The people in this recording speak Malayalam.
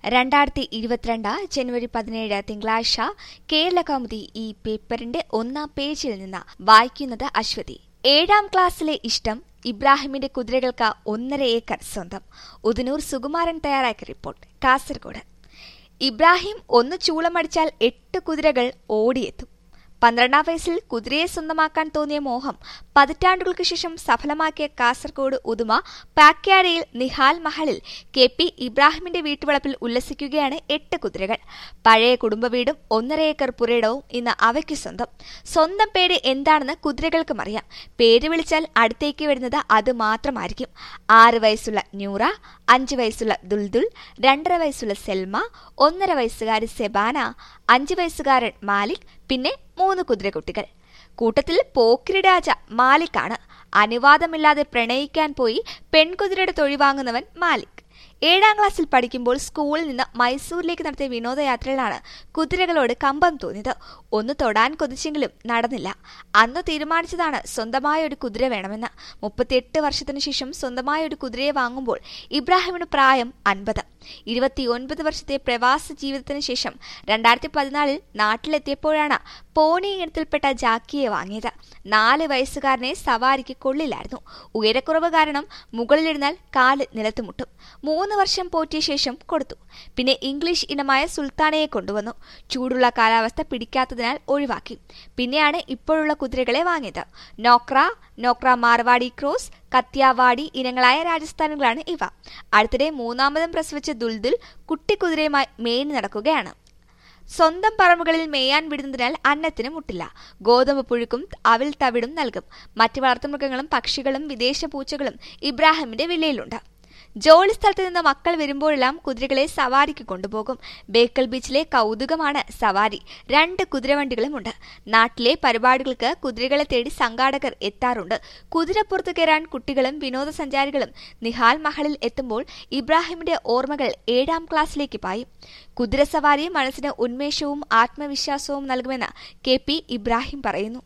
രണ്ടായിരത്തി ഇരുപത്തിരണ്ട് ജനുവരി പതിനേഴ് തിങ്കളാഴ്ച കേരള കൗമുദി ഈ പേപ്പറിന്റെ ഒന്നാം പേജിൽ നിന്ന് വായിക്കുന്നത് അശ്വതി ഏഴാം ക്ലാസ്സിലെ ഇഷ്ടം ഇബ്രാഹിമിന്റെ കുതിരകൾക്ക് ഒന്നര ഏക്കർ സ്വന്തം ഉദനൂർ സുകുമാരൻ തയ്യാറാക്കിയ റിപ്പോർട്ട് കാസർഗോഡ് ഇബ്രാഹിം ഒന്ന് ചൂളമടിച്ചാൽ എട്ട് കുതിരകൾ ഓടിയെത്തും പന്ത്രണ്ടാം വയസ്സിൽ കുതിരയെ സ്വന്തമാക്കാൻ തോന്നിയ മോഹം പതിറ്റാണ്ടുകൾക്ക് ശേഷം സഫലമാക്കിയ കാസർഗോഡ് ഉദുമ പാക്യാരയിൽ നിഹാൽ മഹലിൽ കെ പി ഇബ്രാഹിമിന്റെ വീട്ടുവളപ്പിൽ ഉല്ലസിക്കുകയാണ് എട്ട് കുതിരകൾ പഴയ കുടുംബ വീടും ഒന്നര ഏക്കർ പുരയിടവും ഇന്ന് അവയ്ക്ക് സ്വന്തം സ്വന്തം പേര് എന്താണെന്ന് കുതിരകൾക്കും അറിയാം പേര് വിളിച്ചാൽ അടുത്തേക്ക് വരുന്നത് അത് മാത്രമായിരിക്കും ആറ് വയസ്സുള്ള ന്യൂറ അഞ്ച് വയസ്സുള്ള ദുൽദുൽ രണ്ടര വയസ്സുള്ള സെൽമ ഒന്നര വയസ്സുകാരി സെബാന അഞ്ച് വയസ്സുകാരൻ മാലിക് പിന്നെ മൂന്ന് കുതിരക്കുട്ടികൾ കൂട്ടത്തിൽ പോക്കിരി രാജ മാലിക്കാണ് അനുവാദമില്ലാതെ പ്രണയിക്കാൻ പോയി പെൺകുതിരയുടെ തൊഴി വാങ്ങുന്നവൻ മാലിക് ഏഴാം ക്ലാസ്സിൽ പഠിക്കുമ്പോൾ സ്കൂളിൽ നിന്ന് മൈസൂരിലേക്ക് നടത്തിയ വിനോദയാത്രയിലാണ് കുതിരകളോട് കമ്പം തോന്നിയത് ഒന്ന് തൊടാൻ കൊതിച്ചെങ്കിലും നടന്നില്ല അന്ന് തീരുമാനിച്ചതാണ് സ്വന്തമായ ഒരു കുതിര വേണമെന്ന് മുപ്പത്തിയെട്ട് വർഷത്തിനു ശേഷം സ്വന്തമായ ഒരു കുതിരയെ വാങ്ങുമ്പോൾ ഇബ്രാഹിമിന് പ്രായം അൻപത് ഇരുപത്തിയൊൻപത് വർഷത്തെ പ്രവാസ ജീവിതത്തിന് ശേഷം രണ്ടായിരത്തി പതിനാലിൽ നാട്ടിലെത്തിയപ്പോഴാണ് പോണി ഇനത്തിൽപ്പെട്ട ജാക്കിയെ വാങ്ങിയത് നാല് വയസ്സുകാരനെ സവാരിക്ക് കൊള്ളില്ലായിരുന്നു ഉയരക്കുറവ് കാരണം മുകളിലിരുന്നാൽ കാല് നിലത്തുമുട്ടും മൂന്ന് വർഷം പോറ്റിയ ശേഷം കൊടുത്തു പിന്നെ ഇംഗ്ലീഷ് ഇനമായ സുൽത്താനയെ കൊണ്ടുവന്നു ചൂടുള്ള കാലാവസ്ഥ പിടിക്കാത്തതിനാൽ ഒഴിവാക്കി പിന്നെയാണ് ഇപ്പോഴുള്ള കുതിരകളെ വാങ്ങിയത് നോക്ര നോക്ര മാർവാടി ക്രോസ് കത്യാവാടി ഇനങ്ങളായ രാജസ്ഥാനുകളാണ് ഇവ അടുത്തിടെ മൂന്നാമതും പ്രസവിച്ച ദുൽദുൽ കുട്ടിക്കുതിരയുമായി മേനി നടക്കുകയാണ് സ്വന്തം പറമ്പുകളിൽ മേയാൻ വിടുന്നതിനാൽ അന്നത്തിന് മുട്ടില്ല ഗോതമ്പ് പുഴുക്കും അവിൽ തവിടും നൽകും മറ്റ് വളർത്തുമൃഗങ്ങളും പക്ഷികളും വിദേശ പൂച്ചകളും ഇബ്രാഹിമിന്റെ വില്ലയിലുണ്ട് ജോലി സ്ഥലത്ത് നിന്ന് മക്കൾ വരുമ്പോഴെല്ലാം കുതിരകളെ സവാരിക്ക് കൊണ്ടുപോകും ബേക്കൽ ബീച്ചിലെ കൗതുകമാണ് സവാരി രണ്ട് കുതിരവണ്ടികളുമുണ്ട് നാട്ടിലെ പരിപാടികൾക്ക് കുതിരകളെ തേടി സംഘാടകർ എത്താറുണ്ട് കുതിരപ്പുറത്ത് കയറാൻ കുട്ടികളും വിനോദസഞ്ചാരികളും നിഹാൽ മഹലിൽ എത്തുമ്പോൾ ഇബ്രാഹിമിന്റെ ഓർമ്മകൾ ഏഴാം ക്ലാസ്സിലേക്ക് പായും കുതിരസവാരി മനസ്സിന് ഉന്മേഷവും ആത്മവിശ്വാസവും നൽകുമെന്ന് കെ പി ഇബ്രാഹിം പറയുന്നു